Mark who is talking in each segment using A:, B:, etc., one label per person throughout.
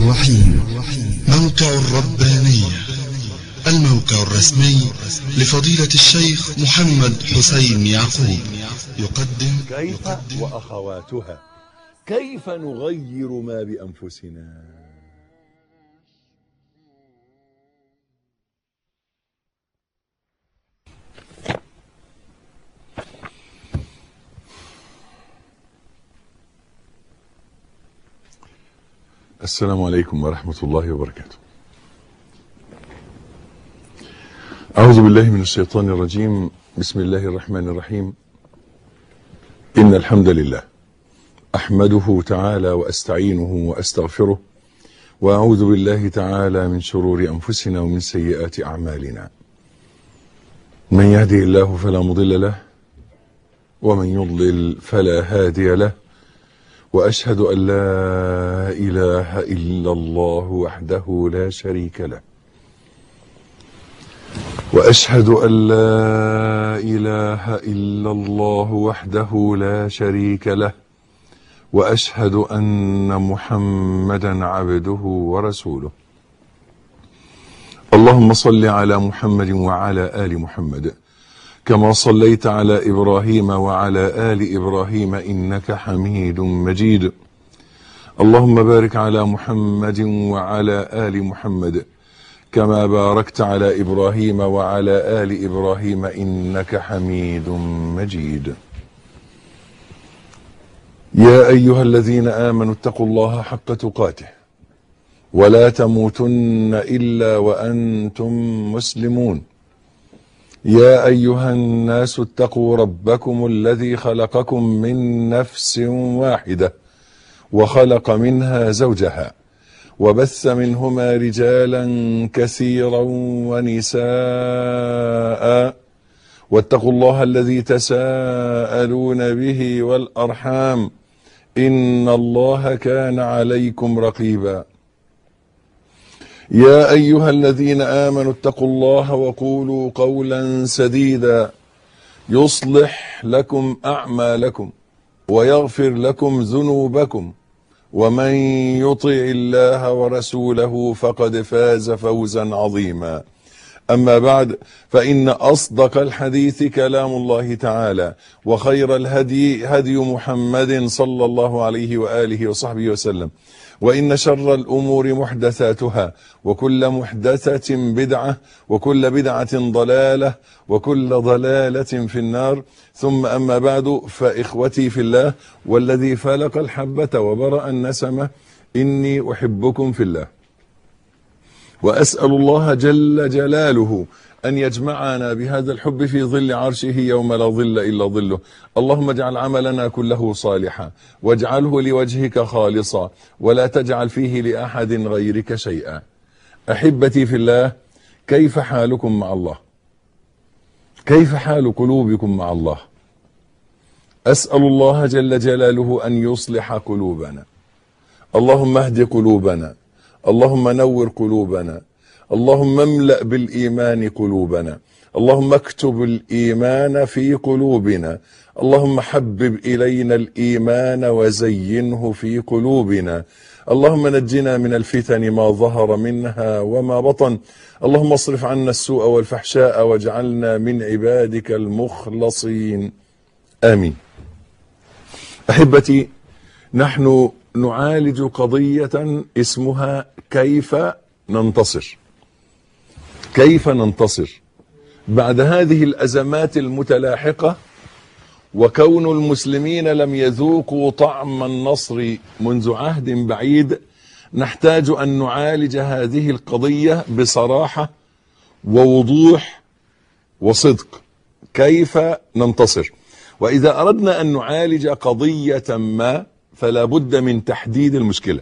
A: الرحيم موقع الربانية الموقع الرسمي لفضيلة الشيخ محمد حسين يعقوب يقدم
B: كيف وأخواتها كيف نغير ما بأنفسنا السلام عليكم ورحمة الله وبركاته أعوذ بالله من الشيطان الرجيم بسم الله الرحمن الرحيم إن الحمد لله أحمده تعالى وأستعينه وأستغفره وأعوذ بالله تعالى من شرور أنفسنا ومن سيئات أعمالنا من يهدي الله فلا مضل له ومن يضلل فلا هادي له واشهد ان لا اله الا الله وحده لا شريك له واشهد ان لا اله الا الله وحده لا شريك له واشهد ان محمدا عبده ورسوله اللهم صل على محمد وعلى ال محمد كما صليت على ابراهيم وعلى ال ابراهيم انك حميد مجيد اللهم بارك على محمد وعلى ال محمد كما باركت على ابراهيم وعلى ال ابراهيم انك حميد مجيد يا ايها الذين امنوا اتقوا الله حق تقاته ولا تموتن الا وانتم مسلمون يا ايها الناس اتقوا ربكم الذي خلقكم من نفس واحده وخلق منها زوجها وبث منهما رجالا كثيرا ونساء واتقوا الله الذي تساءلون به والارحام ان الله كان عليكم رقيبا يا ايها الذين امنوا اتقوا الله وقولوا قولا سديدا يصلح لكم اعمالكم ويغفر لكم ذنوبكم ومن يطع الله ورسوله فقد فاز فوزا عظيما اما بعد فان اصدق الحديث كلام الله تعالى وخير الهدي هدي محمد صلى الله عليه واله وصحبه وسلم وإن شر الأمور محدثاتها وكل محدثة بدعة وكل بدعة ضلالة وكل ضلالة في النار ثم أما بعد فإخوتي في الله والذي فلق الحبة وبرأ النسمة إني أحبكم في الله وأسأل الله جل جلاله أن يجمعنا بهذا الحب في ظل عرشه يوم لا ظل إلا ظله اللهم اجعل عملنا كله صالحا واجعله لوجهك خالصا ولا تجعل فيه لأحد غيرك شيئا أحبتي في الله كيف حالكم مع الله كيف حال قلوبكم مع الله أسأل الله جل جلاله أن يصلح قلوبنا اللهم اهد قلوبنا اللهم نور قلوبنا اللهم املأ بالإيمان قلوبنا اللهم اكتب الإيمان في قلوبنا اللهم حبب إلينا الإيمان وزينه في قلوبنا اللهم نجنا من الفتن ما ظهر منها وما بطن اللهم اصرف عنا السوء والفحشاء واجعلنا من عبادك المخلصين آمين أحبتي نحن نعالج قضية اسمها كيف ننتصر كيف ننتصر بعد هذه الازمات المتلاحقه وكون المسلمين لم يذوقوا طعم النصر منذ عهد بعيد نحتاج ان نعالج هذه القضيه بصراحه ووضوح وصدق كيف ننتصر واذا اردنا ان نعالج قضيه ما فلا بد من تحديد المشكله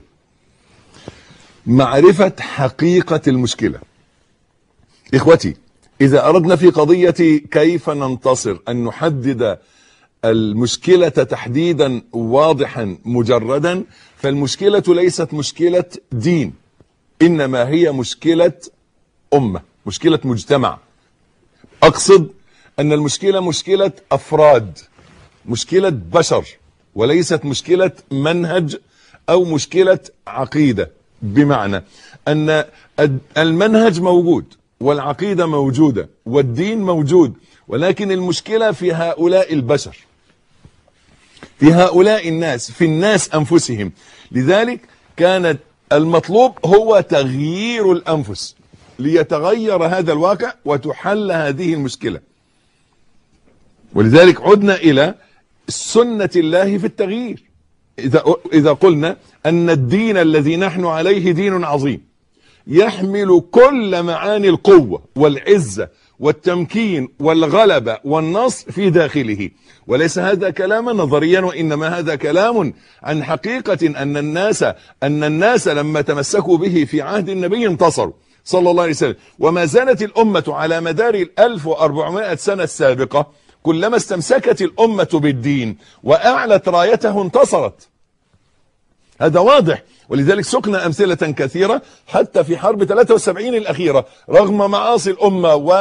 B: معرفه حقيقه المشكله اخوتي اذا اردنا في قضيه كيف ننتصر ان نحدد المشكله تحديدا واضحا مجردا فالمشكله ليست مشكله دين انما هي مشكله امه مشكله مجتمع اقصد ان المشكله مشكله افراد مشكله بشر وليست مشكله منهج او مشكله عقيده بمعنى أن المنهج موجود والعقيدة موجودة والدين موجود ولكن المشكلة في هؤلاء البشر في هؤلاء الناس في الناس أنفسهم لذلك كانت المطلوب هو تغيير الأنفس ليتغير هذا الواقع وتحل هذه المشكلة ولذلك عدنا إلى سنة الله في التغيير إذا, إذا قلنا أن الدين الذي نحن عليه دين عظيم يحمل كل معاني القوة والعزة والتمكين والغلبة والنصر في داخله وليس هذا كلاما نظريا وإنما هذا كلام عن حقيقة أن الناس أن الناس لما تمسكوا به في عهد النبي انتصروا صلى الله عليه وسلم وما زالت الأمة على مدار الألف وأربعمائة سنة السابقة كلما استمسكت الأمة بالدين وأعلت رايته انتصرت هذا واضح ولذلك سقنا أمثلة كثيرة حتى في حرب 73 الأخيرة رغم معاصي الأمة و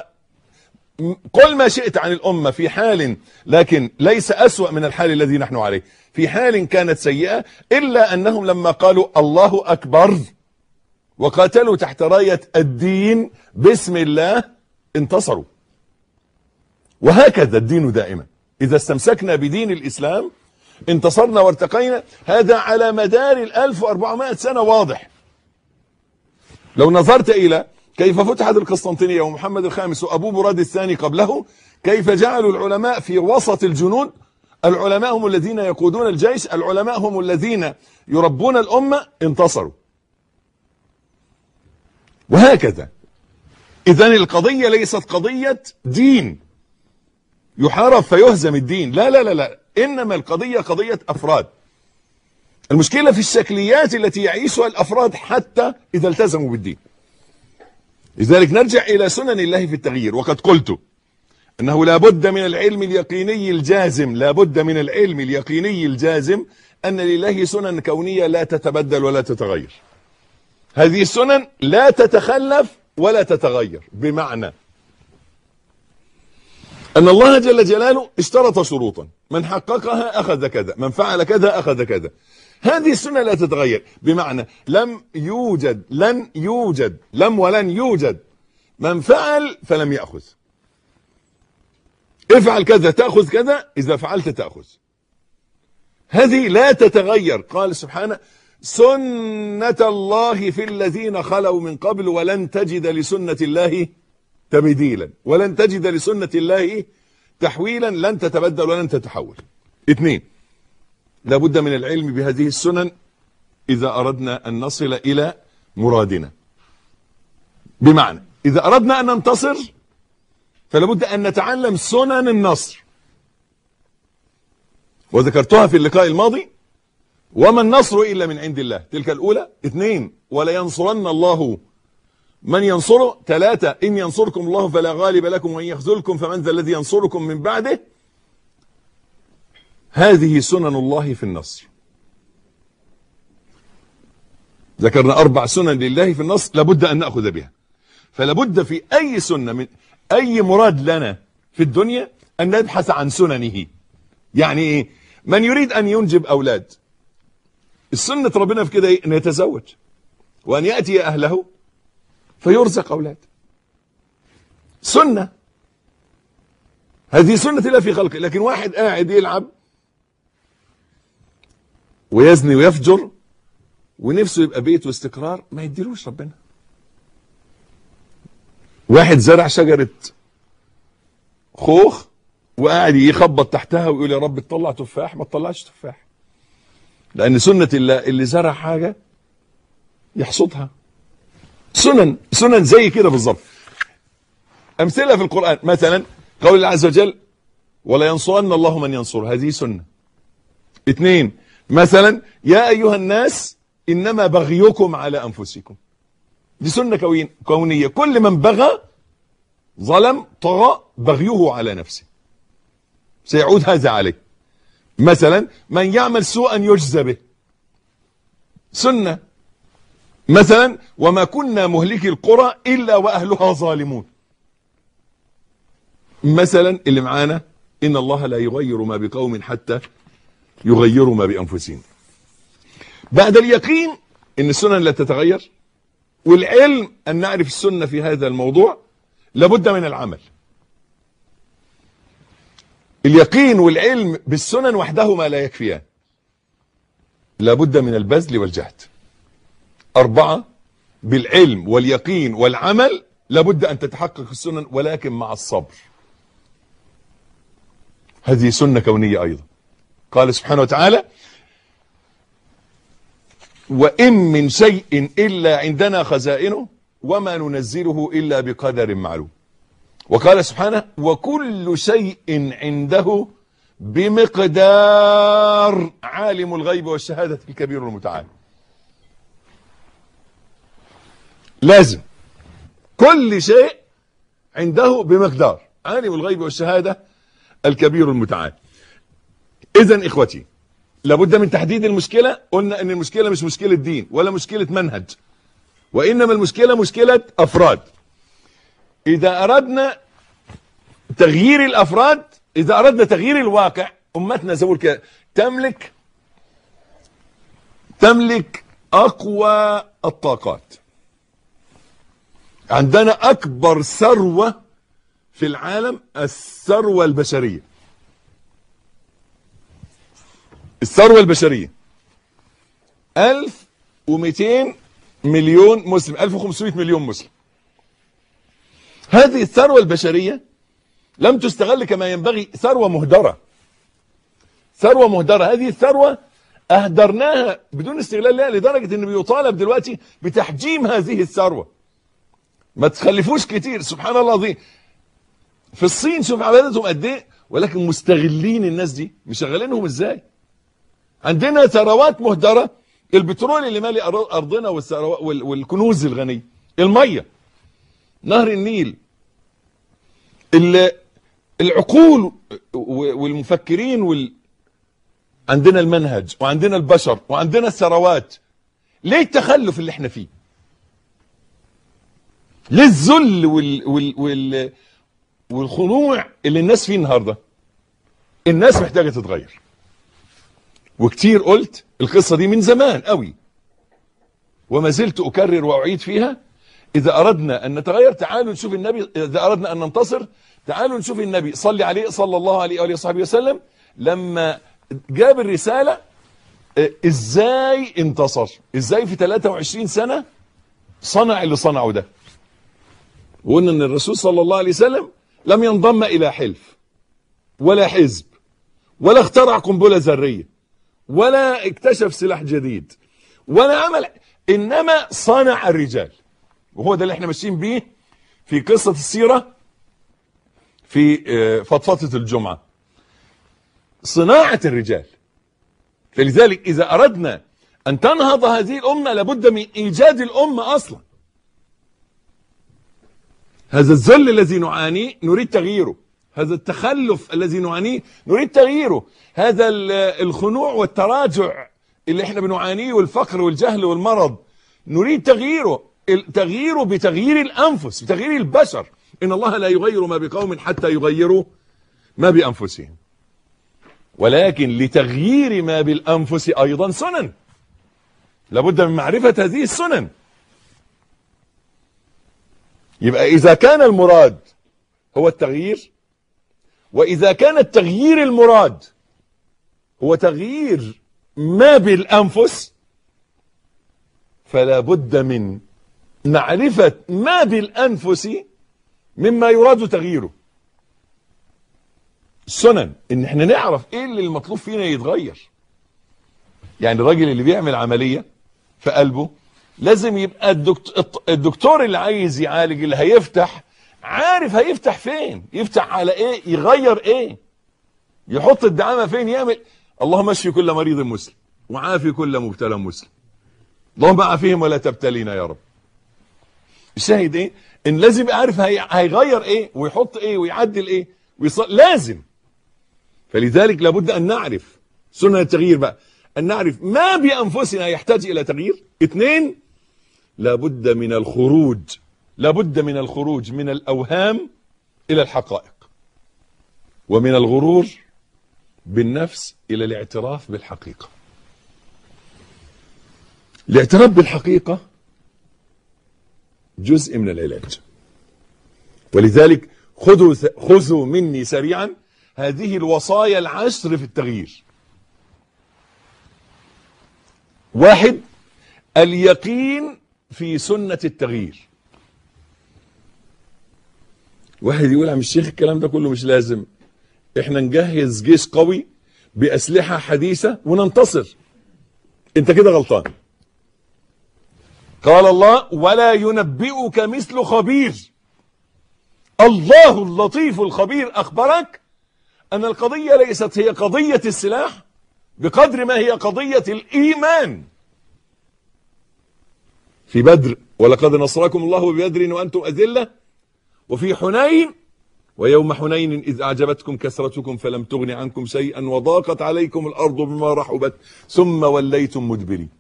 B: قل ما شئت عن الأمة في حال لكن ليس أسوأ من الحال الذي نحن عليه في حال كانت سيئة إلا أنهم لما قالوا الله أكبر وقاتلوا تحت راية الدين باسم الله انتصروا وهكذا الدين دائما إذا استمسكنا بدين الإسلام انتصرنا وارتقينا هذا على مدار الألف وأربعمائة سنة واضح لو نظرت إلى كيف فتحت القسطنطينية ومحمد الخامس وأبو مراد الثاني قبله كيف جعلوا العلماء في وسط الجنود العلماء هم الذين يقودون الجيش العلماء هم الذين يربون الأمة انتصروا وهكذا إذا القضية ليست قضية دين يحارب فيهزم الدين لا لا لا لا إنما القضية قضية أفراد المشكلة في الشكليات التي يعيشها الأفراد حتى إذا التزموا بالدين لذلك نرجع إلى سنن الله في التغيير وقد قلت أنه لا بد من العلم اليقيني الجازم لا بد من العلم اليقيني الجازم أن لله سنن كونية لا تتبدل ولا تتغير هذه السنن لا تتخلف ولا تتغير بمعنى أن الله جل جلاله اشترط شروطا من حققها أخذ كذا من فعل كذا أخذ كذا هذه السنة لا تتغير بمعنى لم يوجد لن يوجد لم ولن يوجد من فعل فلم يأخذ افعل كذا تأخذ كذا إذا فعلت تأخذ هذه لا تتغير قال سبحانه سنة الله في الذين خلوا من قبل ولن تجد لسنة الله تبديلا ولن تجد لسنة الله تحويلا لن تتبدل ولن تتحول اثنين لابد من العلم بهذه السنن إذا أردنا أن نصل إلى مرادنا بمعنى إذا أردنا أن ننتصر فلابد أن نتعلم سنن النصر وذكرتها في اللقاء الماضي وما النصر إلا من عند الله تلك الأولى اثنين ولا ينصرن الله من ينصره ثلاثة إن ينصركم الله فلا غالب لكم وإن يخذلكم فمن ذا الذي ينصركم من بعده هذه سنن الله في النصر ذكرنا أربع سنن لله في النصر لابد أن نأخذ بها فلابد في أي سنة من أي مراد لنا في الدنيا أن نبحث عن سننه يعني إيه من يريد أن ينجب أولاد السنة ربنا في كده إيه؟ أن يتزوج وأن يأتي أهله فيرزق أولاد سنة هذه سنة الله في خلقه لكن واحد قاعد يلعب ويزني ويفجر ونفسه يبقى بيت واستقرار ما يديلوش ربنا واحد زرع شجرة خوخ وقاعد يخبط تحتها ويقول يا رب تطلع تفاح ما تطلعش تفاح لأن سنة الله اللي زرع حاجة يحصدها سنن سنن زي كده بالظبط أمثلة في القرآن مثلا قول الله عز وجل ولا ينصرن الله من ينصر هذه سنة اثنين مثلا يا أيها الناس إنما بغيكم على أنفسكم دي سنة كوين كونية كل من بغى ظلم طغى بغيه على نفسه سيعود هذا عليه مثلا من يعمل سوءا يجزى به سنة مثلا وما كنا مهلكي القرى إلا وأهلها ظالمون مثلا اللي معانا إن الله لا يغير ما بقوم حتى يغيروا ما بأنفسهم بعد اليقين ان السنن لا تتغير والعلم ان نعرف السنه في هذا الموضوع لابد من العمل اليقين والعلم بالسنن وحدهما لا يكفيان لابد من البذل والجهد أربعة بالعلم واليقين والعمل لابد أن تتحقق السنن ولكن مع الصبر هذه سنة كونية أيضا قال سبحانه وتعالى وإن من شيء إلا عندنا خزائنه وما ننزله إلا بقدر معلوم وقال سبحانه وكل شيء عنده بمقدار عالم الغيب والشهادة الكبير المتعال لازم كل شيء عنده بمقدار عالم الغيب والشهادة الكبير المتعال اذا اخوتي لابد من تحديد المشكلة قلنا ان المشكلة مش مشكلة دين ولا مشكلة منهج وانما المشكلة مشكلة افراد اذا اردنا تغيير الافراد اذا اردنا تغيير الواقع امتنا زي كده تملك تملك اقوى الطاقات عندنا اكبر ثروة في العالم الثروة البشرية الثروة البشرية 1200 مليون مسلم 1500 مليون مسلم هذه الثروة البشرية لم تستغل كما ينبغي ثروة مهدرة ثروة مهدرة هذه الثروة أهدرناها بدون استغلال لها لدرجة أنه بيطالب دلوقتي بتحجيم هذه الثروة ما تخلفوش كتير سبحان الله العظيم في الصين شوف عبادتهم قد ايه ولكن مستغلين الناس دي مشغلينهم ازاي عندنا ثروات مهدرة البترول اللي مالي أرضنا والكنوز الغنية المية نهر النيل العقول والمفكرين وال... عندنا المنهج وعندنا البشر وعندنا الثروات ليه التخلف اللي احنا فيه ليه الذل وال... وال... وال... والخنوع اللي الناس فيه النهارده الناس محتاجه تتغير وكتير قلت القصه دي من زمان قوي وما زلت اكرر واعيد فيها اذا اردنا ان نتغير تعالوا نشوف النبي اذا اردنا ان ننتصر تعالوا نشوف النبي صلي عليه صلى الله عليه واله وصحبه وسلم لما جاب الرساله ازاي انتصر ازاي في 23 سنه صنع اللي صنعه ده وقلنا ان الرسول صلى الله عليه وسلم لم ينضم الى حلف ولا حزب ولا اخترع قنبله ذريه ولا اكتشف سلاح جديد ولا عمل انما صنع الرجال وهو ده اللي احنا ماشيين بيه في قصه السيره في فضفضه الجمعه صناعه الرجال فلذلك اذا اردنا ان تنهض هذه الامه لابد من ايجاد الامه اصلا هذا الذل الذي نعانيه نريد تغييره هذا التخلف الذي نعانيه نريد تغييره هذا الخنوع والتراجع اللي احنا بنعانيه والفقر والجهل والمرض نريد تغييره تغييره بتغيير الانفس بتغيير البشر ان الله لا يغير ما بقوم حتى يغيروا ما بانفسهم ولكن لتغيير ما بالانفس ايضا سنن لابد من معرفه هذه السنن يبقى إذا كان المراد هو التغيير وإذا كان التغيير المراد هو تغيير ما بالأنفس فلا بد من معرفة ما بالأنفس مما يراد تغييره السنن ان احنا نعرف ايه اللي المطلوب فينا يتغير يعني الراجل اللي بيعمل عملية في قلبه لازم يبقى الدكتور, الدكتور اللي عايز يعالج اللي هيفتح عارف هيفتح فين يفتح على ايه يغير ايه يحط الدعامة فين يعمل اللهم اشفي كل مريض مسلم وعافي كل مبتلى مسلم اللهم عافيهم ولا تبتلينا يا رب الشاهد ايه ان لازم يبقى عارف هي... هيغير ايه ويحط ايه ويعدل ايه ويصل... لازم فلذلك لابد ان نعرف سنة التغيير بقى ان نعرف ما بانفسنا يحتاج الى تغيير اثنين لابد من الخروج لابد من الخروج من الاوهام الى الحقائق ومن الغرور بالنفس الى الاعتراف بالحقيقة الاعتراف بالحقيقة جزء من العلاج ولذلك خذوا خذوا مني سريعا هذه الوصايا العشر في التغيير واحد اليقين في سنة التغيير واحد يقول عم الشيخ الكلام ده كله مش لازم احنا نجهز جيش قوي بأسلحة حديثة وننتصر انت كده غلطان قال الله ولا ينبئك مثل خبير الله اللطيف الخبير أخبرك أن القضية ليست هي قضية السلاح بقدر ما هي قضية الإيمان في بدر ولقد نصركم الله ببدر وأنتم أذلة وفي حنين ويوم حنين إذ أعجبتكم كثرتكم فلم تغن عنكم شيئا وضاقت عليكم الأرض بما رحبت ثم وليتم مدبرين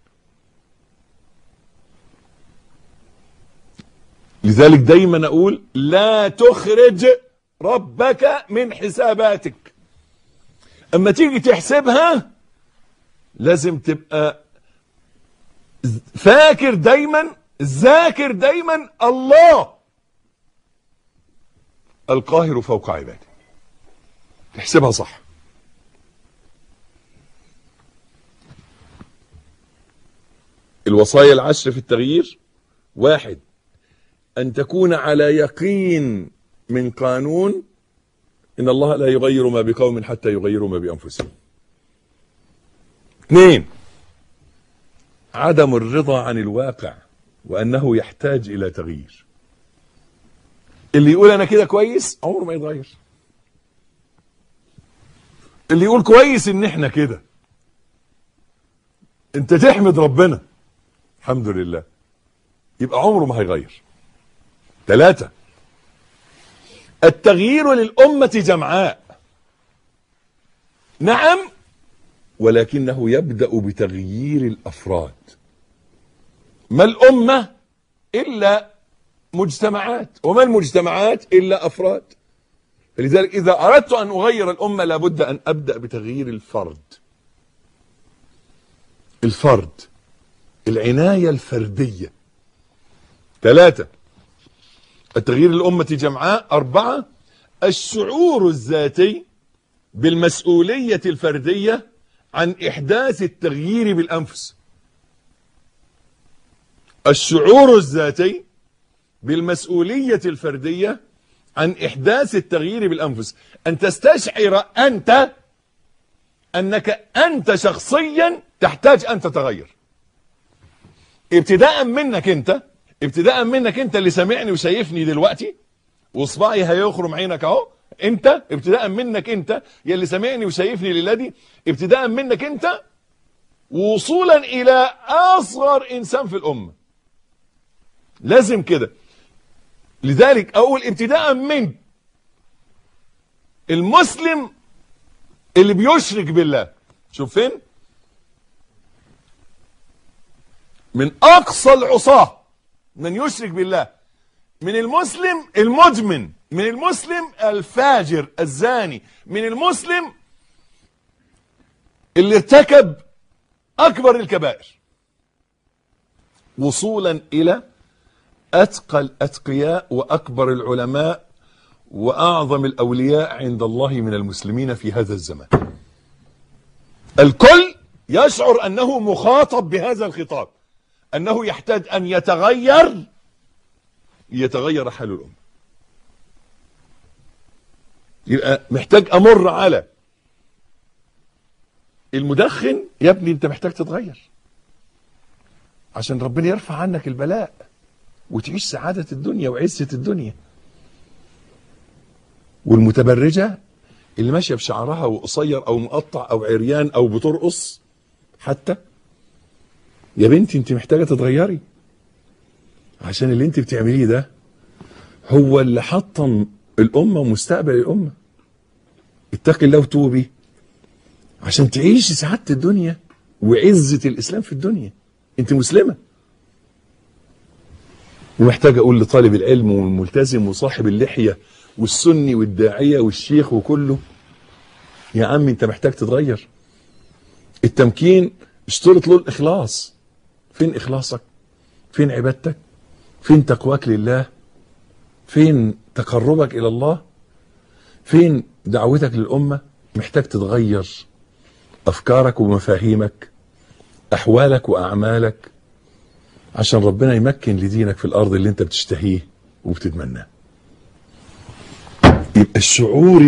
B: لذلك دايما أقول لا تخرج ربك من حساباتك أما تيجي تحسبها لازم تبقى فاكر دايما ذاكر دايما الله القاهر فوق عباده تحسبها صح الوصايا العشر في التغيير واحد أن تكون على يقين من قانون إن الله لا يغير ما بقوم حتى يغيروا ما بأنفسهم اثنين عدم الرضا عن الواقع وأنه يحتاج إلى تغيير اللي يقول أنا كده كويس عمره ما يتغير اللي يقول كويس إن إحنا كده أنت تحمد ربنا الحمد لله يبقى عمره ما هيغير ثلاثة التغيير للأمة جمعاء نعم ولكنه يبدأ بتغيير الأفراد ما الأمة إلا مجتمعات وما المجتمعات إلا أفراد فلذلك إذا أردت أن أغير الأمة لابد أن أبدأ بتغيير الفرد الفرد العناية الفردية ثلاثة التغيير الأمة جمعاء أربعة الشعور الذاتي بالمسؤولية الفردية عن إحداث التغيير بالأنفس الشعور الذاتي بالمسؤولية الفردية عن إحداث التغيير بالأنفس أن تستشعر أنت أنك أنت شخصيا تحتاج أن تتغير ابتداء منك أنت ابتداء منك أنت اللي سامعني وشايفني دلوقتي وصباعي هيخرم عينك أهو أنت ابتداء منك أنت يلي سامعني وشايفني للذي ابتداء منك أنت وصولا إلى أصغر إنسان في الأمة لازم كده لذلك أقول ابتداء من المسلم اللي بيشرك بالله شوف فين من أقصى العصاة من يشرك بالله من المسلم المدمن من المسلم الفاجر الزاني من المسلم اللي ارتكب أكبر الكبائر وصولا إلى أتقى الأتقياء وأكبر العلماء وأعظم الأولياء عند الله من المسلمين في هذا الزمان الكل يشعر أنه مخاطب بهذا الخطاب أنه يحتاج أن يتغير يتغير حال الأمة يبقى محتاج أمر على المدخن يا ابني أنت محتاج تتغير عشان ربنا يرفع عنك البلاء وتعيش سعادة الدنيا وعزة الدنيا والمتبرجة اللي ماشية بشعرها وقصير أو مقطع أو عريان أو بترقص حتى يا بنتي انت محتاجة تتغيري عشان اللي انت بتعمليه ده هو اللي حطم الأمة ومستقبل الأمة اتقي الله وتوبي عشان تعيشي سعادة الدنيا وعزة الإسلام في الدنيا انت مسلمة ومحتاج أقول لطالب العلم والملتزم وصاحب اللحية والسني والداعية والشيخ وكله يا عم انت محتاج تتغير التمكين اشترط له الإخلاص فين اخلاصك فين عبادتك فين تقواك لله فين تقربك الى الله فين دعوتك للامه محتاج تتغير افكارك ومفاهيمك احوالك واعمالك عشان ربنا يمكن لدينك في الارض اللي انت بتشتهيه وبتتمناه يبقى الشعور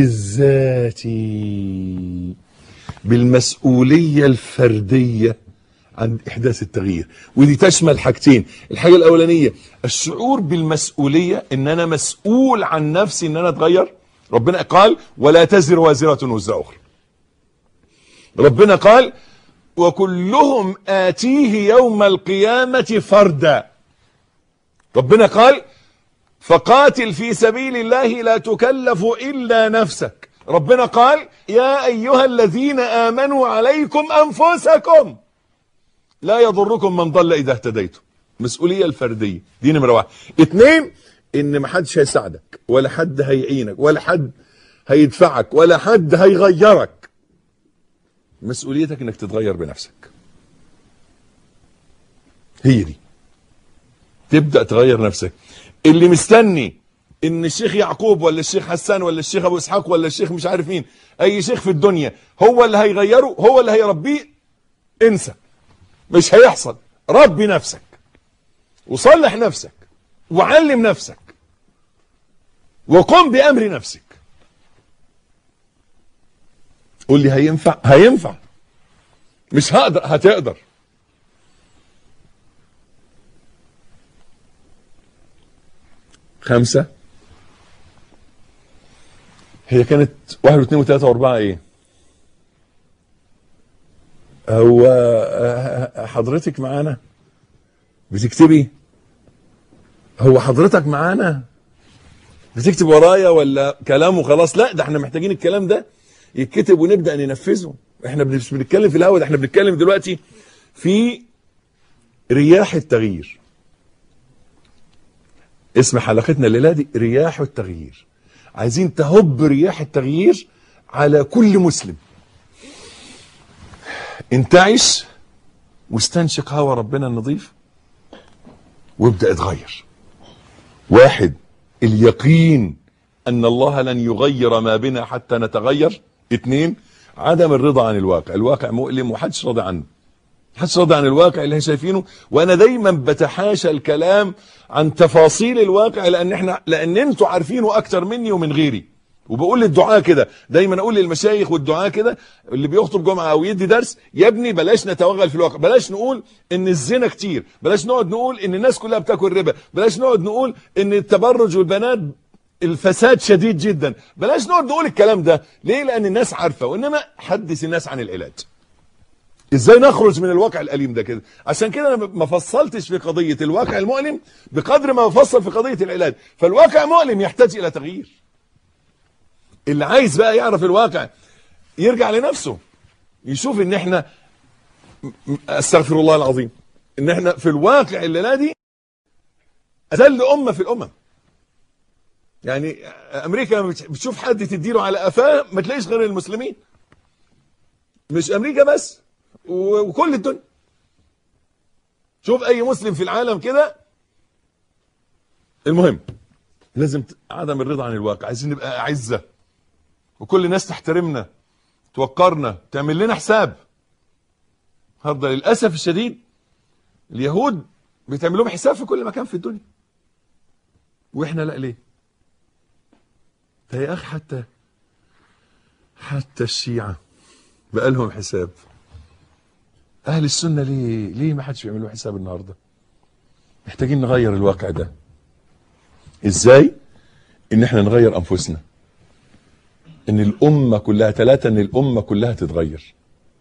B: الذاتي بالمسؤوليه الفرديه عن احداث التغيير ودي تشمل حاجتين الحاجه الاولانيه الشعور بالمسؤوليه ان انا مسؤول عن نفسي ان انا اتغير ربنا قال ولا تزر وازره وزر اخرى ربنا قال وكلهم آتيه يوم القيامة فردا ربنا قال فقاتل في سبيل الله لا تكلف إلا نفسك ربنا قال يا أيها الذين آمنوا عليكم أنفسكم لا يضركم من ضل إذا اهتديتم مسؤولية الفردية دي نمرة واحد اتنين ان ما حدش هيساعدك ولا حد هيعينك ولا حد هيدفعك ولا حد هيغيرك مسؤوليتك انك تتغير بنفسك هي دي تبدا تغير نفسك اللي مستني ان الشيخ يعقوب ولا الشيخ حسان ولا الشيخ ابو اسحاق ولا الشيخ مش عارف مين اي شيخ في الدنيا هو اللي هيغيره هو اللي هيربيه انسى مش هيحصل ربي نفسك وصلح نفسك وعلم نفسك وقم بامر نفسك قول لي هينفع هينفع مش هقدر هتقدر خمسة هي كانت واحد واثنين وثلاثة واربعة ايه هو آه، حضرتك معانا بتكتبي هو حضرتك معانا بتكتب ورايا ولا كلام وخلاص لا ده احنا محتاجين الكلام ده يتكتب ونبدا ننفذه احنا مش بنتكلم في الهوا ده احنا بنتكلم دلوقتي في رياح التغيير اسم حلقتنا الليله دي رياح التغيير عايزين تهب رياح التغيير على كل مسلم انتعش واستنشق هوا ربنا النظيف وابدا اتغير واحد اليقين ان الله لن يغير ما بنا حتى نتغير اثنين عدم الرضا عن الواقع الواقع مؤلم ومحدش راضي عنه محدش راضي عن الواقع اللي احنا شايفينه وانا دايما بتحاشى الكلام عن تفاصيل الواقع لان احنا لان انتوا عارفينه اكتر مني ومن غيري وبقول للدعاء كده دايما اقول للمشايخ والدعاء كده اللي بيخطب جمعه او يدي درس يا ابني بلاش نتوغل في الواقع بلاش نقول ان الزنا كتير بلاش نقعد نقول ان الناس كلها بتاكل ربا بلاش نقعد نقول ان التبرج والبنات الفساد شديد جدا بلاش نقعد نقول الكلام ده ليه لان الناس عارفه وانما حدث الناس عن العلاج ازاي نخرج من الواقع الاليم ده كده عشان كده انا ما فصلتش في قضيه الواقع المؤلم بقدر ما بفصل في قضيه العلاج فالواقع مؤلم يحتاج الى تغيير اللي عايز بقى يعرف الواقع يرجع لنفسه يشوف ان احنا استغفر الله العظيم ان احنا في الواقع الليله دي اذل امه في الامم يعني امريكا لما بتشوف حد تديله على قفاه ما تلاقيش غير المسلمين مش امريكا بس وكل الدنيا شوف اي مسلم في العالم كده المهم لازم عدم الرضا عن الواقع عايزين نبقى اعزه وكل الناس تحترمنا توقرنا تعمل لنا حساب النهارده للاسف الشديد اليهود بيتعمل لهم حساب في كل مكان في الدنيا واحنا لا ليه ده يا اخي حتى حتى الشيعه بقى لهم حساب اهل السنه ليه ليه ما حدش بيعمل له حساب النهارده محتاجين نغير الواقع ده ازاي ان احنا نغير انفسنا ان الامه كلها ثلاثه ان الامه كلها تتغير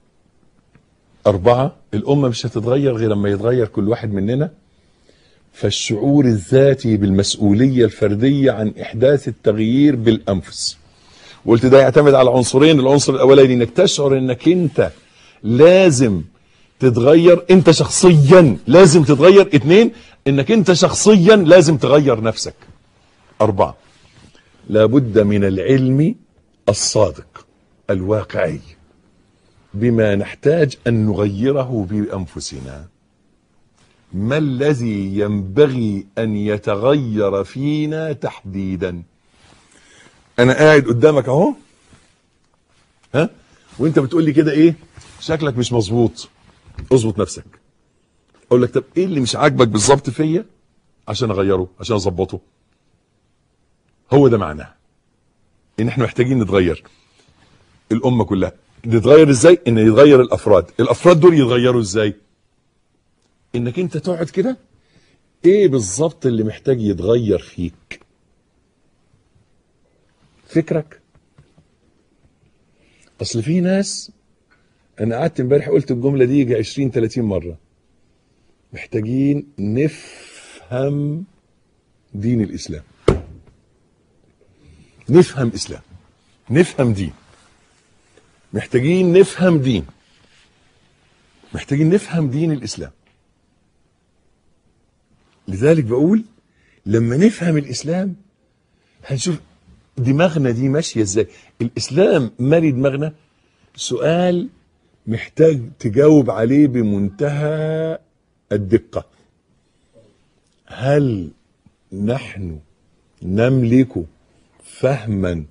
B: اربعه الامه مش هتتغير غير لما يتغير كل واحد مننا فالشعور الذاتي بالمسؤوليه الفرديه عن احداث التغيير بالانفس وقلت ده يعتمد على عنصرين العنصر الاولاني انك تشعر انك انت لازم تتغير انت شخصيا لازم تتغير اتنين انك انت شخصيا لازم تغير نفسك اربعة لابد من العلم الصادق الواقعي بما نحتاج ان نغيره بانفسنا ما الذي ينبغي ان يتغير فينا تحديدا انا قاعد قدامك اهو ها وانت بتقول لي كده ايه شكلك مش مظبوط اظبط نفسك اقول لك طب ايه اللي مش عاجبك بالظبط فيا عشان اغيره عشان اظبطه هو ده معناه ان احنا محتاجين نتغير الامه كلها نتغير ازاي ان يتغير الافراد الافراد دول يتغيروا ازاي انك انت تقعد كده ايه بالظبط اللي محتاج يتغير فيك فكرك اصل في ناس انا قعدت امبارح قلت الجمله دي يجي 20 30 مره محتاجين نفهم دين الاسلام نفهم اسلام نفهم دين محتاجين نفهم دين محتاجين نفهم دين الاسلام لذلك بقول لما نفهم الاسلام هنشوف دماغنا دي ماشيه ازاي الاسلام مالي دماغنا سؤال محتاج تجاوب عليه بمنتهى الدقه هل نحن نملك فهما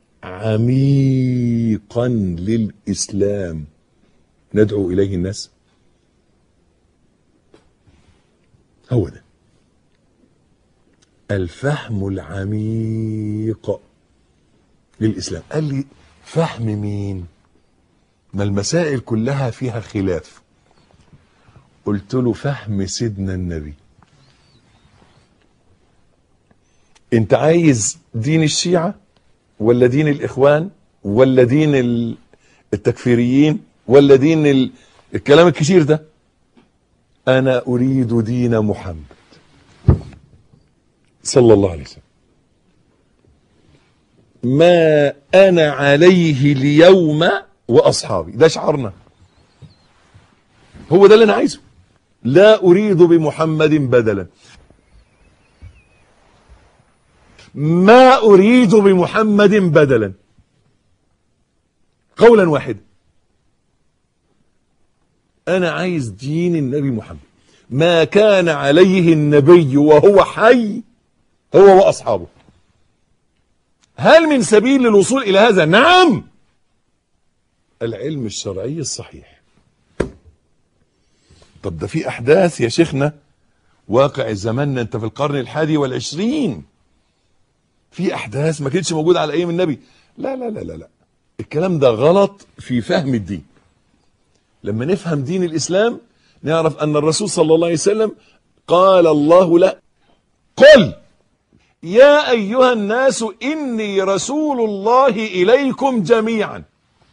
B: عميقا للاسلام ندعو اليه الناس هو ده الفهم العميق للاسلام قال لي فهم مين ما المسائل كلها فيها خلاف قلت له فهم سيدنا النبي انت عايز دين الشيعة ولا دين الاخوان ولا دين ال- التكفيريين ولا دين ال... الكلام الكثير ده انا اريد دين محمد صلى الله عليه وسلم ما انا عليه اليوم واصحابي ده شعارنا هو ده اللي انا عايزه لا اريد بمحمد بدلا ما اريد بمحمد بدلا قولا واحدا انا عايز دين النبي محمد ما كان عليه النبي وهو حي هو واصحابه هل من سبيل للوصول الى هذا نعم العلم الشرعي الصحيح طب ده في احداث يا شيخنا واقع زماننا انت في القرن الحادي والعشرين في احداث ما كانتش موجوده على ايام النبي لا لا لا لا لا الكلام ده غلط في فهم الدين لما نفهم دين الاسلام نعرف ان الرسول صلى الله عليه وسلم قال الله له قل يا ايها الناس اني رسول الله اليكم جميعا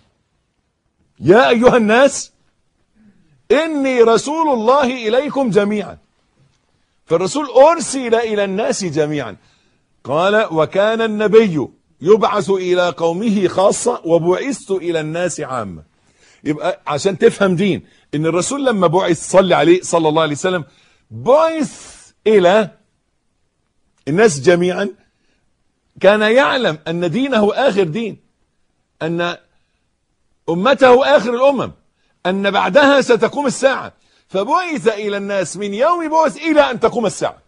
B: يا ايها الناس اني رسول الله اليكم جميعا فالرسول ارسل الى الناس جميعا قال وكان النبي يبعث الى قومه خاصه وبعثت الى الناس عامه يبقى عشان تفهم دين ان الرسول لما بعث صلي عليه صلى الله عليه وسلم بعث الى الناس جميعا كان يعلم ان دينه اخر دين ان امته اخر الامم ان بعدها ستقوم الساعه فبعث الى الناس من يوم بعث الى ان تقوم الساعه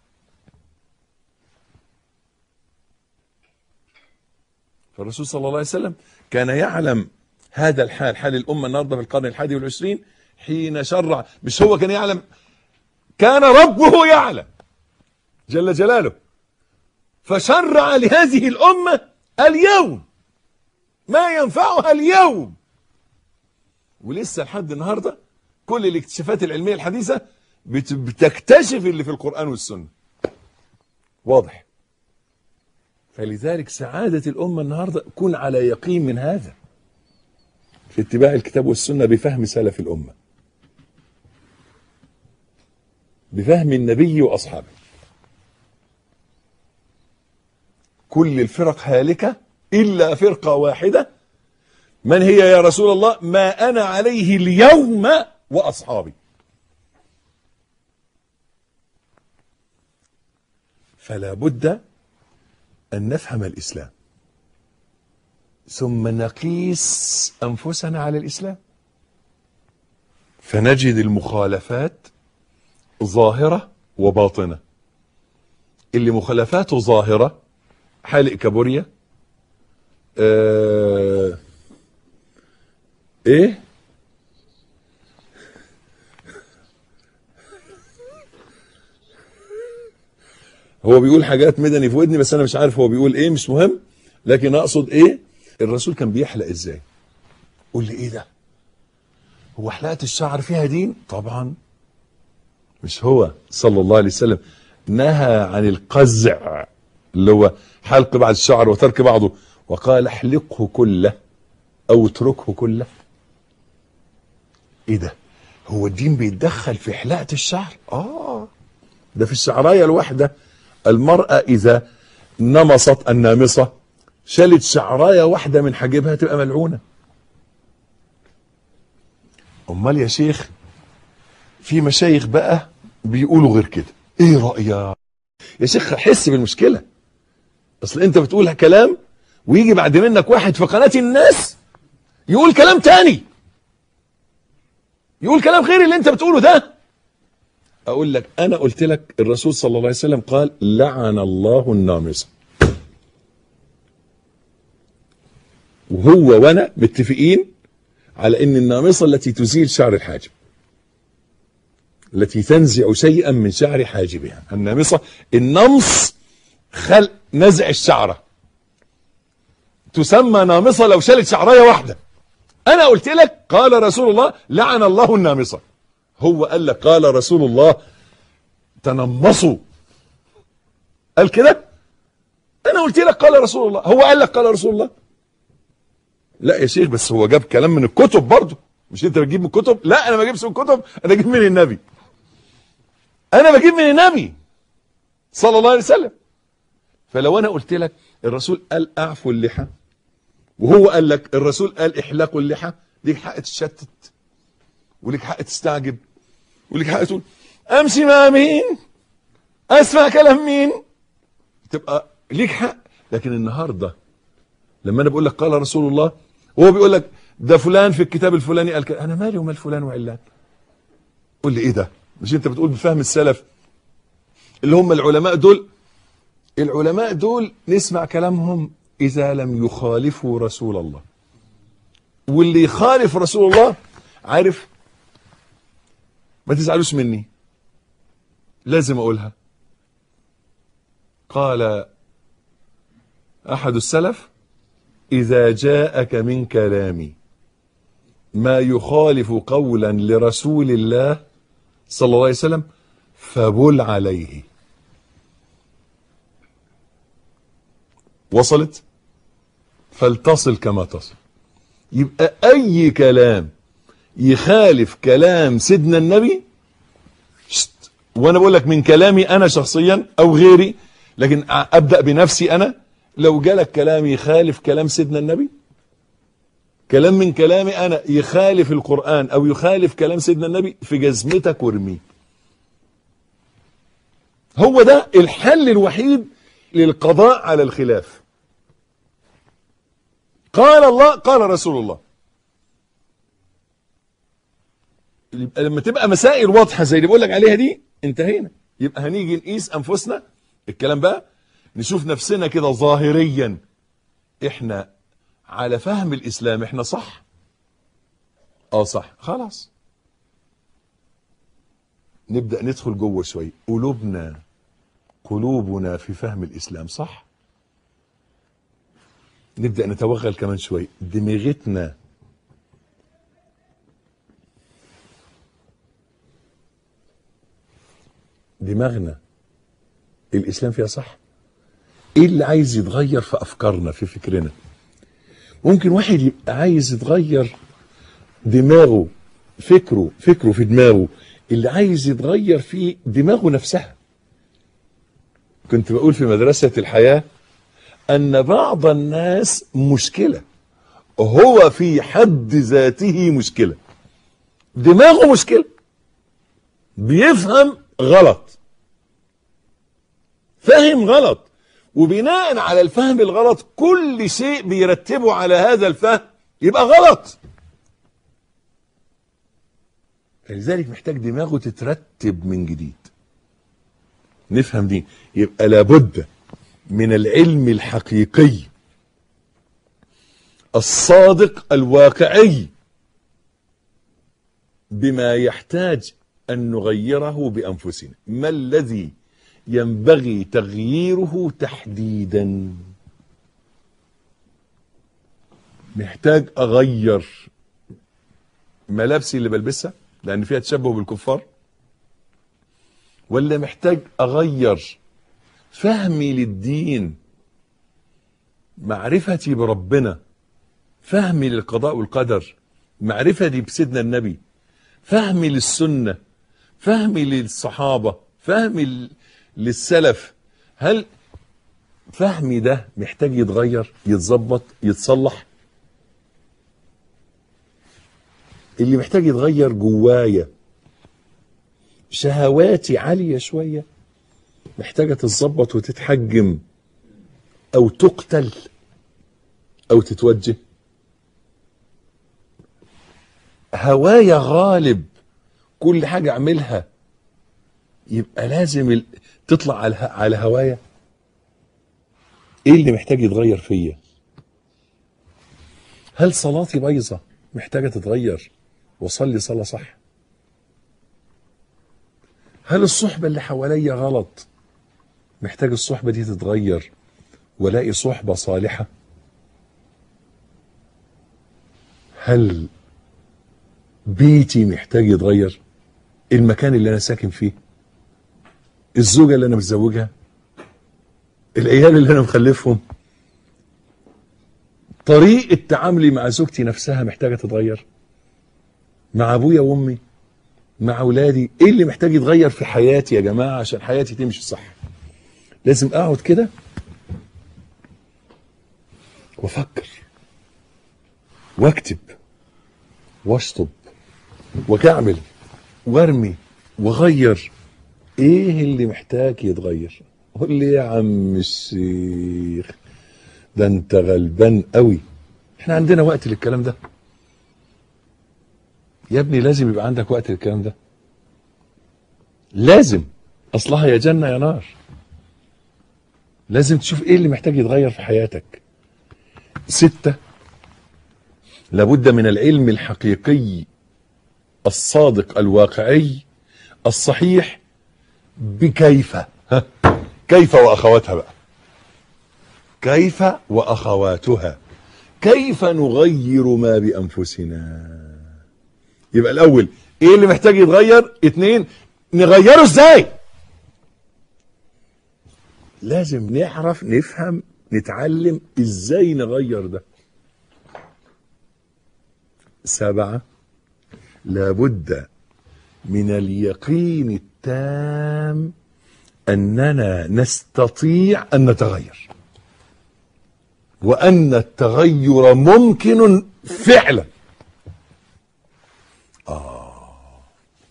B: فالرسول صلى الله عليه وسلم كان يعلم هذا الحال حال الأمة النهاردة في القرن الحادي والعشرين حين شرع مش هو كان يعلم كان ربه يعلم جل جلاله فشرع لهذه الأمة اليوم ما ينفعها اليوم ولسه لحد النهاردة كل الاكتشافات العلمية الحديثة بت- بتكتشف اللي في القرآن والسنة واضح فلذلك سعادة الأمة النهاردة كن على يقين من هذا في اتباع الكتاب والسنة بفهم سلف الأمة بفهم النبي وأصحابه كل الفرق هالكة إلا فرقة واحدة من هي يا رسول الله ما أنا عليه اليوم وأصحابي فلا بد أن نفهم الإسلام ثم نقيس أنفسنا على الإسلام فنجد المخالفات ظاهرة وباطنة اللي مخالفاته ظاهرة حالق كابوريا آه ايه هو بيقول حاجات مدني في ودني بس انا مش عارف هو بيقول ايه مش مهم لكن اقصد ايه الرسول كان بيحلق ازاي قول لي ايه ده هو حلقة الشعر فيها دين طبعا مش هو صلى الله عليه وسلم نهى عن القزع اللي هو حلق بعض الشعر وترك بعضه وقال احلقه كله او اتركه كله ايه ده هو الدين بيتدخل في حلاقة الشعر اه ده في الشعراية الواحدة المرأة اذا نمصت النامصة شالت شعراية واحدة من حاجبها تبقى ملعونة امال يا شيخ في مشايخ بقى بيقولوا غير كده ايه رأيك يا شيخ حس بالمشكلة اصل انت بتقول كلام ويجي بعد منك واحد في قناة الناس يقول كلام تاني يقول كلام غير اللي انت بتقوله ده اقول لك انا قلت لك الرسول صلى الله عليه وسلم قال لعن الله النامصة وهو وانا متفقين على ان النامصة التي تزيل شعر الحاجب التي تنزع شيئا من شعر حاجبها النامصة النمص خلق نزع الشعرة تسمى نامصة لو شالت شعراية واحدة انا قلت لك قال رسول الله لعن الله النامصة هو قال لك قال رسول الله تنمصوا قال كده انا قلت لك قال رسول الله هو قال لك قال رسول الله لا يا شيخ بس هو جاب كلام من الكتب برضه مش انت بتجيب من الكتب لا انا ما بجيبش من الكتب انا بجيب من النبي انا بجيب من النبي صلى الله عليه وسلم فلو انا قلت لك الرسول قال اعفوا اللحى وهو قال لك الرسول قال احلقوا اللحى ليك حق تشتت وليك حق تستعجب وليك حق تقول امشي مع مين اسمع كلام مين تبقى ليك حق لكن النهارده لما انا بقول لك قال رسول الله وهو بيقول لك ده فلان في الكتاب الفلاني قال كده انا مالي ومال فلان وعلان قول لي ايه ده مش انت بتقول بفهم السلف اللي هم العلماء دول العلماء دول نسمع كلامهم اذا لم يخالفوا رسول الله واللي يخالف رسول الله عارف ما تزعلوش مني لازم اقولها قال احد السلف اذا جاءك من كلامي ما يخالف قولا لرسول الله صلى الله عليه وسلم فبل عليه وصلت فلتصل كما تصل يبقى اي كلام يخالف كلام سيدنا النبي شت. وانا بقول لك من كلامي انا شخصيا او غيري لكن ابدا بنفسي انا لو جالك كلام يخالف كلام سيدنا النبي كلام من كلامي انا يخالف القرآن او يخالف كلام سيدنا النبي في جزمتك وارميه هو ده الحل الوحيد للقضاء على الخلاف قال الله قال رسول الله يبقى لما تبقى مسائل واضحة زي اللي بقول لك عليها دي انتهينا يبقى هنيجي نقيس انفسنا الكلام بقى نشوف نفسنا كده ظاهريا احنا على فهم الاسلام احنا صح اه صح خلاص نبدأ ندخل جوه شوي قلوبنا قلوبنا في فهم الاسلام صح نبدأ نتوغل كمان شوي دماغتنا دماغنا الاسلام فيها صح ايه اللي عايز يتغير في افكارنا في فكرنا ممكن واحد يبقى عايز يتغير دماغه فكره فكره في دماغه اللي عايز يتغير في دماغه نفسها كنت بقول في مدرسة الحياة أن بعض الناس مشكلة هو في حد ذاته مشكلة دماغه مشكلة بيفهم غلط فاهم غلط وبناء على الفهم الغلط كل شيء بيرتبه على هذا الفهم يبقى غلط لذلك محتاج دماغه تترتب من جديد نفهم دي يبقى لابد من العلم الحقيقي الصادق الواقعي بما يحتاج ان نغيره بانفسنا ما الذي ينبغي تغييره تحديدا محتاج اغير ملابسي اللي بلبسها لان فيها تشبه بالكفار ولا محتاج اغير فهمي للدين معرفتي بربنا فهمي للقضاء والقدر معرفتي بسيدنا النبي فهمي للسنة فهمي للصحابة فهمي ل- للسلف هل فهمي ده محتاج يتغير يتظبط يتصلح اللي محتاج يتغير جوايا شهواتي عالية شوية محتاجة تتظبط وتتحجم أو تقتل أو تتوجه هوايا غالب كل حاجة أعملها يبقى لازم ال- تطلع على ه- على هوايا إيه اللي محتاج يتغير فيا هل صلاتي بايظة محتاجة تتغير وصلي صلاة صح هل الصحبة اللي حواليا غلط محتاج الصحبة دي تتغير ولاقي صحبة صالحة هل بيتي محتاج يتغير المكان اللي انا ساكن فيه الزوجة اللي انا متزوجها العيال اللي انا مخلفهم طريقة تعاملي مع زوجتي نفسها محتاجة تتغير مع ابويا وامي مع اولادي ايه اللي محتاج يتغير في حياتي يا جماعة عشان حياتي تمشي صح لازم اقعد كده وافكر واكتب واشطب واكعمل وارمي واغير ايه اللي محتاج يتغير قول لي يا عم الشيخ ده انت غلبان قوي احنا عندنا وقت للكلام ده يا ابني لازم يبقى عندك وقت للكلام ده لازم اصلها يا جنة يا نار لازم تشوف ايه اللي محتاج يتغير في حياتك ستة لابد من العلم الحقيقي الصادق الواقعي الصحيح بكيف ها؟ كيف واخواتها بقى كيف واخواتها كيف نغير ما بانفسنا يبقى الاول ايه اللي محتاج يتغير اتنين نغيره ازاي لازم نعرف نفهم نتعلم ازاي نغير ده سبعة لابد من اليقين التام أننا نستطيع أن نتغير وأن التغير ممكن فعلا آه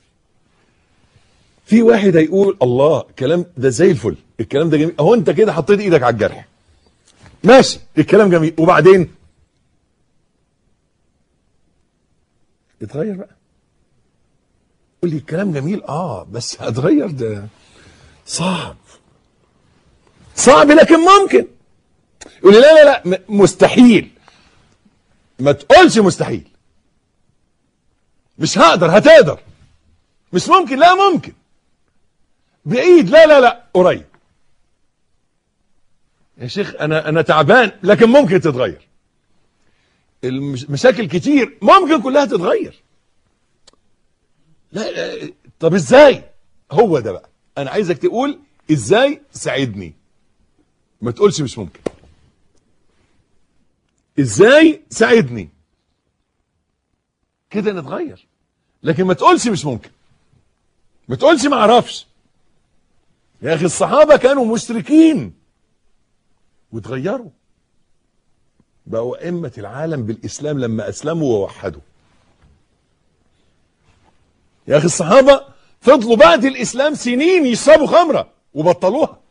B: في واحد هيقول الله كلام ده زي الفل الكلام ده جميل اهو انت كده حطيت ايدك على الجرح ماشي الكلام جميل وبعدين اتغير بقى قول لي الكلام جميل اه بس هتغير ده صعب صعب لكن ممكن يقول لي لا لا لا م- مستحيل ما تقولش مستحيل مش هقدر هتقدر مش ممكن لا ممكن بعيد لا لا لا قريب يا شيخ انا انا تعبان لكن ممكن تتغير المشاكل كتير ممكن كلها تتغير لا, لا طب ازاي هو ده بقى انا عايزك تقول ازاي ساعدني ما تقولش مش ممكن ازاي ساعدني كده نتغير لكن ما تقولش مش ممكن ما تقولش ما اعرفش يا اخي الصحابه كانوا مشركين وتغيروا بقوا أئمة العالم بالإسلام لما أسلموا ووحدوا يا أخي الصحابة فضلوا بعد الإسلام سنين يشربوا خمرة وبطلوها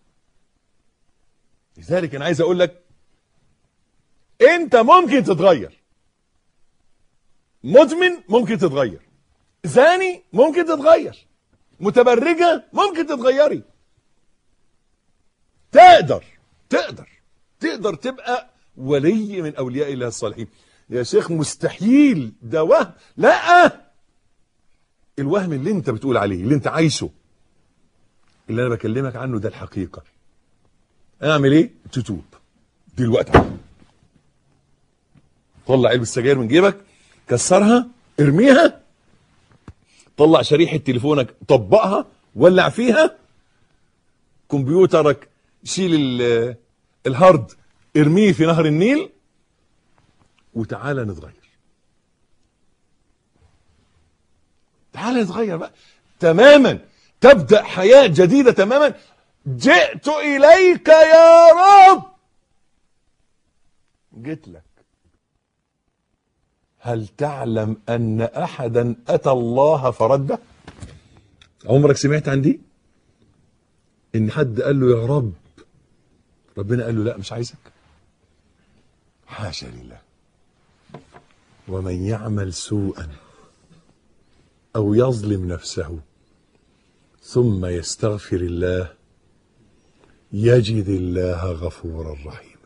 B: لذلك أنا عايز أقول لك أنت ممكن تتغير مدمن ممكن تتغير زاني ممكن تتغير متبرجة ممكن تتغيري تقدر تقدر تقدر تبقى ولي من اولياء الله الصالحين يا شيخ مستحيل ده وهم لا الوهم اللي انت بتقول عليه اللي انت عايشه اللي انا بكلمك عنه ده الحقيقه اعمل ايه تتوب دلوقتي طلع علبه السجاير من جيبك كسرها ارميها طلع شريحه تليفونك طبقها ولع فيها كمبيوترك شيل ال- الهارد ارميه في نهر النيل وتعالى نتغير تعالى نتغير بقى تماما تبدأ حياة جديدة تماما جئت إليك يا رب جيت لك هل تعلم أن أحدا أتى الله فرده عمرك سمعت عن دي إن حد قال له يا رب ربنا قال له لا مش عايزك حاشا لله ومن يعمل سوءا او يظلم نفسه ثم يستغفر الله يجد الله غفورا رحيما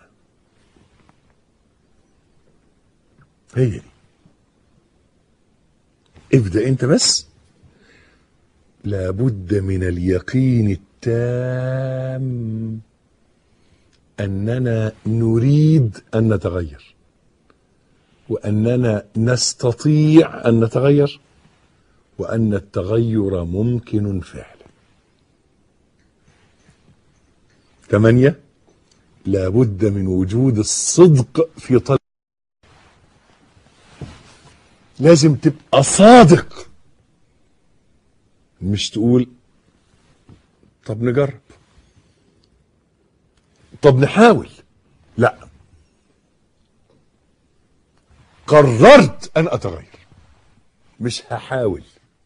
B: هي دي ابدا انت بس لابد من اليقين التام اننا نريد ان نتغير واننا نستطيع ان نتغير وان التغير ممكن فعلا ثمانيه لابد من وجود الصدق في طلب لازم تبقى صادق مش تقول طب نجرب طب نحاول لا قررت ان اتغير مش هحاول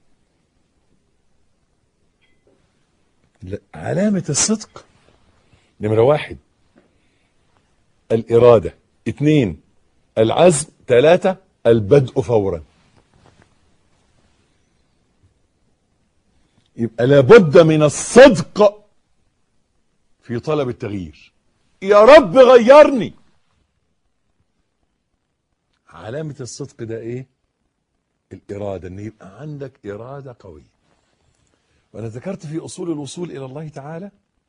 B: لا علامة الصدق نمرة واحد الإرادة اثنين العزم ثلاثة البدء فورا يبقى لابد من الصدق في طلب التغيير يا رب غيرني علامة الصدق ده ايه الإرادة ان يبقى عندك إرادة قوية وانا ذكرت في أصول الوصول إلى الله تعالى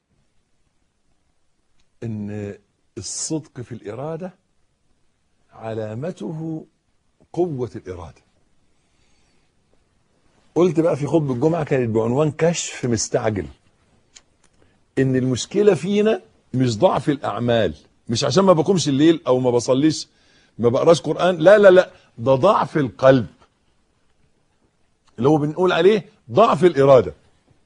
B: ان الصدق في الإرادة علامته قوة الإرادة قلت بقى في خطبة الجمعة كانت بعنوان كشف مستعجل ان المشكلة فينا مش ضعف الأعمال مش عشان ما بقومش الليل او ما بصليش ما بقراش قرآن لا لا لا ده ضعف القلب اللي هو بنقول عليه ضعف الإرادة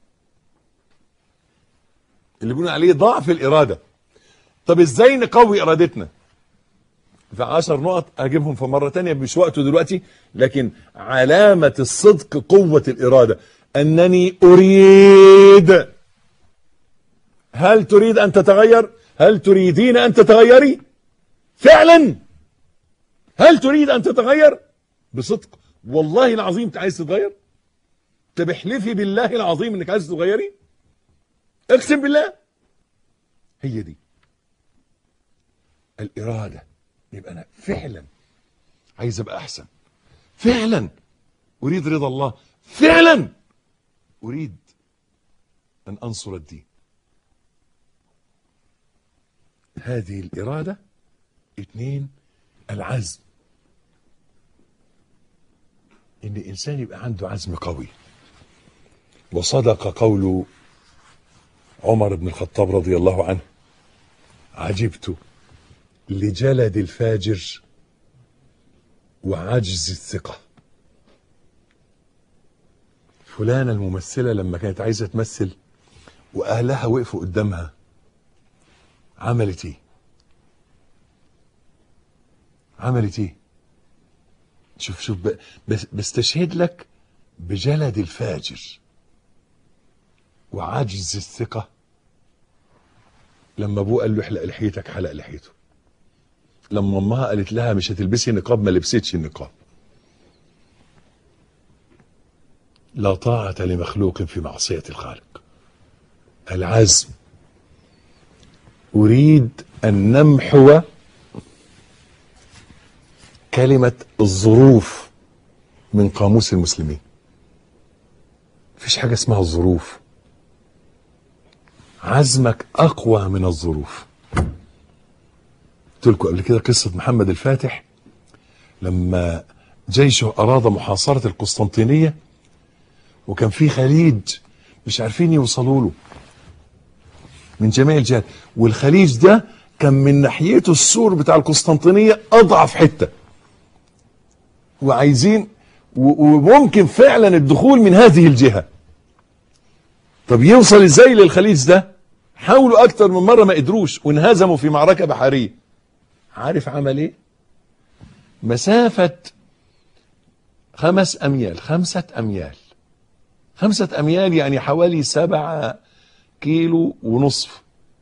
B: اللي بنقول عليه ضعف الإرادة طب ازاي نقوي إرادتنا في عشر نقط هجيبهم في مرة تانية مش وقته دلوقتي لكن علامة الصدق قوة الإرادة أنني أريد هل تريد أن تتغير هل تريدين أن تتغيري فعلا هل تريد أن تتغير بصدق والله العظيم انت عايز تتغير طب احلفي بالله العظيم انك عايز تتغيري اقسم بالله هي دي الإرادة يبقى أنا فعلا عايز أبقى أحسن فعلا أريد رضا الله فعلا أريد أن أنصر الدين هذه الإرادة اثنين العزم إن الإنسان يبقى عنده عزم قوي وصدق قول عمر بن الخطاب رضي الله عنه عجبت لجلد الفاجر وعجز الثقة فلانة الممثلة لما كانت عايزة تمثل وأهلها وقفوا قدامها عملت ايه عملت ايه شوف شوف ب- بس بستشهد لك بجلد الفاجر وعجز الثقة لما ابوه قال له احلق لحيتك حلق لحيته لما امها قالت لها مش هتلبسي نقاب ما لبستش النقاب لا طاعة لمخلوق في معصية الخالق العزم أريد أن نمحو كلمة الظروف من قاموس المسلمين مفيش حاجة اسمها الظروف عزمك أقوى من الظروف قلت لكم قبل كده قصة محمد الفاتح لما جيشه أراد محاصرة القسطنطينية وكان في خليج مش عارفين يوصلوا له من جميع الجهات والخليج ده كان من ناحيته السور بتاع القسطنطينية أضعف حتة وعايزين و- وممكن فعلا الدخول من هذه الجهة طب يوصل ازاي للخليج ده حاولوا اكتر من مرة ما قدروش وانهزموا في معركة بحرية عارف عمل ايه مسافة خمس اميال خمسة اميال خمسة اميال يعني حوالي سبعة كيلو ونصف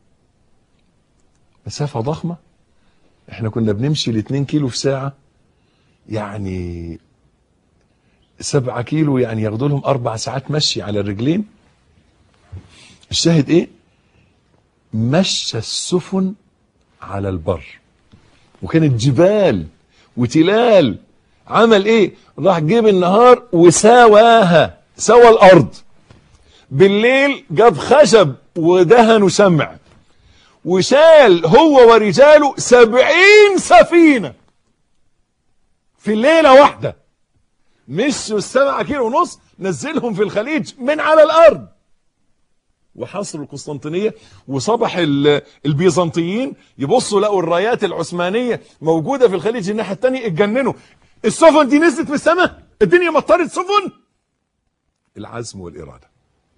B: مسافة ضخمة احنا كنا بنمشي لاتنين كيلو في ساعة يعني سبعة كيلو يعني ياخدوا لهم أربع ساعات مشي على الرجلين الشاهد إيه؟ مشى السفن على البر وكانت جبال وتلال عمل إيه؟ راح جيب النهار وساواها سوى الأرض بالليل جاب خشب ودهن وشمع وشال هو ورجاله سبعين سفينة في الليلة واحدة مشوا السبعة كيلو ونص نزلهم في الخليج من على الارض وحصروا القسطنطينية وصبح ال- البيزنطيين يبصوا لقوا الرايات العثمانية موجودة في الخليج الناحية التانية اتجننوا السفن دي نزلت من السماء الدنيا مطرت سفن العزم والإرادة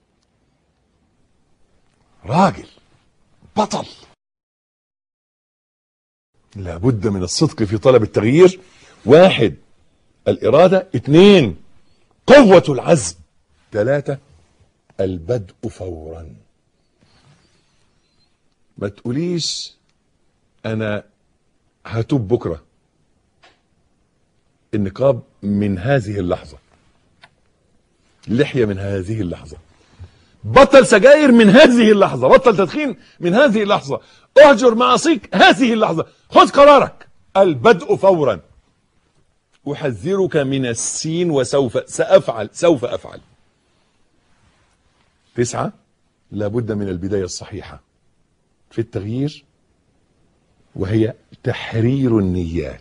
B: راجل بطل لابد من الصدق في طلب التغيير واحد الإرادة اثنين قوة العزم ثلاثة البدء فورا ما تقوليش أنا هتوب بكرة النقاب من هذه اللحظة لحية من هذه اللحظة بطل سجاير من هذه اللحظة بطل تدخين من هذه اللحظة اهجر معاصيك هذه اللحظة خذ قرارك البدء فورا أحذرك من السين وسوف سأفعل سوف أفعل تسعة لابد من البداية الصحيحة في التغيير وهي تحرير النيات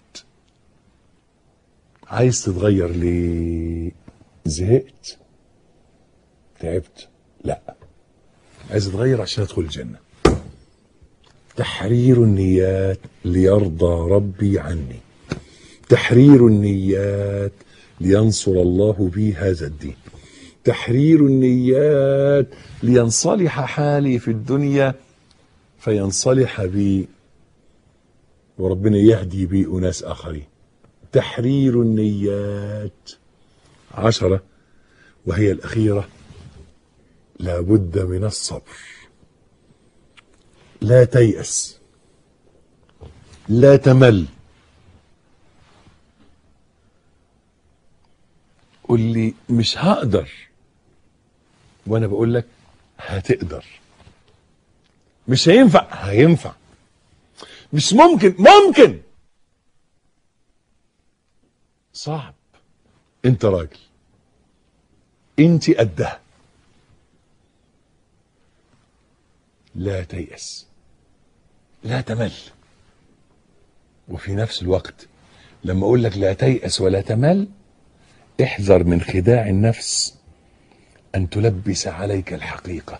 B: عايز تتغير ليه زهقت تعبت لا عايز اتغير عشان ادخل الجنة تحرير النيات ليرضى ربي عني تحرير النيات لينصر الله بي هذا الدين تحرير النيات لينصلح حالي في الدنيا فينصلح بي وربنا يهدي بي أناس آخرين تحرير النيات عشرة وهي الأخيرة لابد من الصبر لا تيأس لا تمل قول لي مش هقدر وانا بقول لك هتقدر مش هينفع هينفع مش ممكن ممكن صعب انت راجل انت قدها لا تيأس لا تمل وفي نفس الوقت لما اقول لك لا تيأس ولا تمل احذر من خداع النفس ان تلبس عليك الحقيقه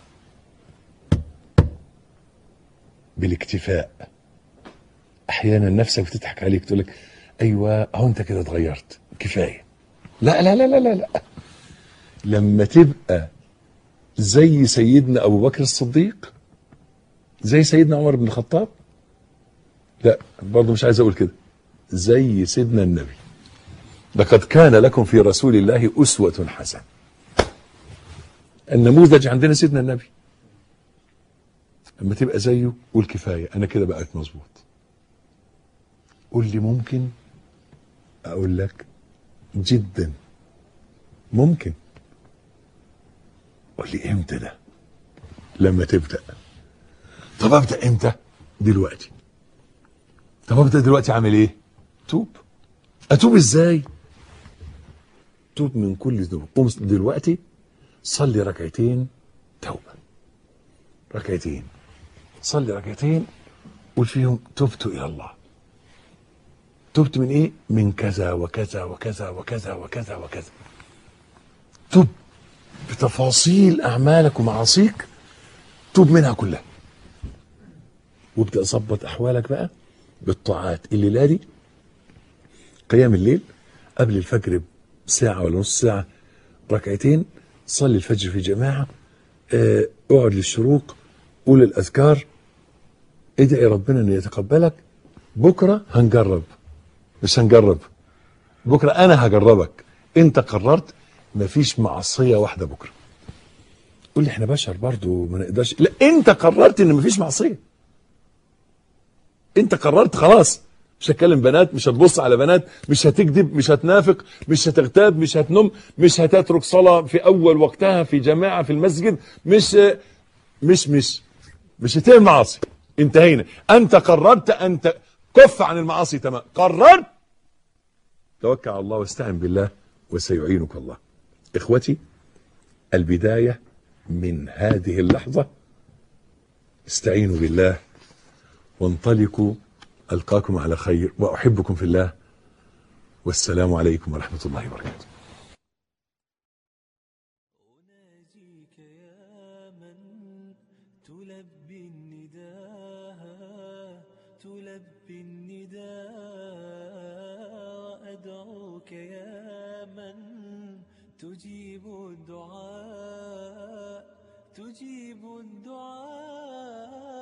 B: بالاكتفاء احيانا نفسك بتضحك عليك تقول لك ايوه اهو انت كده اتغيرت كفايه لا لا لا لا لا لا لما تبقى زي سيدنا ابو بكر الصديق زي سيدنا عمر بن الخطاب لا برضه مش عايز اقول كده زي سيدنا النبي لقد كان لكم في رسول الله أسوة حسنة النموذج عندنا سيدنا النبي لما تبقى زيه قول كفاية أنا كده بقيت مظبوط قول لي ممكن أقول لك جدا ممكن قول لي امتى ده لما تبدا طب ابدا امتى دلوقتي طب ابدا دلوقتي اعمل ايه توب اتوب ازاي توب من كل ذنوب قوم دلوقتي صلي ركعتين توبه ركعتين صلي ركعتين قول فيهم تبت الى الله تبت من ايه من كذا وكذا وكذا وكذا وكذا وكذا تب بتفاصيل اعمالك ومعاصيك توب منها كلها وابدا ظبط احوالك بقى بالطاعات الليله دي قيام الليل قبل الفجر بساعه ولا نص ساعه ركعتين صلي الفجر في جماعه آه، اقعد للشروق قول الاذكار ادعي ربنا انه يتقبلك بكره هنجرب مش هنجرب بكره انا هجربك انت قررت مفيش معصيه واحده بكره قول لي احنا بشر برضو ما نقدرش لا انت قررت ان مفيش معصيه انت قررت خلاص مش هتكلم بنات مش هتبص على بنات مش هتكذب مش هتنافق مش هتغتاب مش هتنم مش هتترك صلاة في أول وقتها في جماعة في المسجد مش مش مش مش هتعمل معاصي انتهينا أنت قررت أن ت- كف عن المعاصي تمام قررت توكل على الله واستعن بالله وسيعينك الله إخوتي البداية من هذه اللحظة استعينوا بالله وانطلقوا ألقاكم على خير وأحبكم في الله والسلام عليكم ورحمة الله وبركاته
C: أناجيك يا من تلبي النداء تلبي النداء أدعوك يا من تجيب الدعاء تجيب الدعاء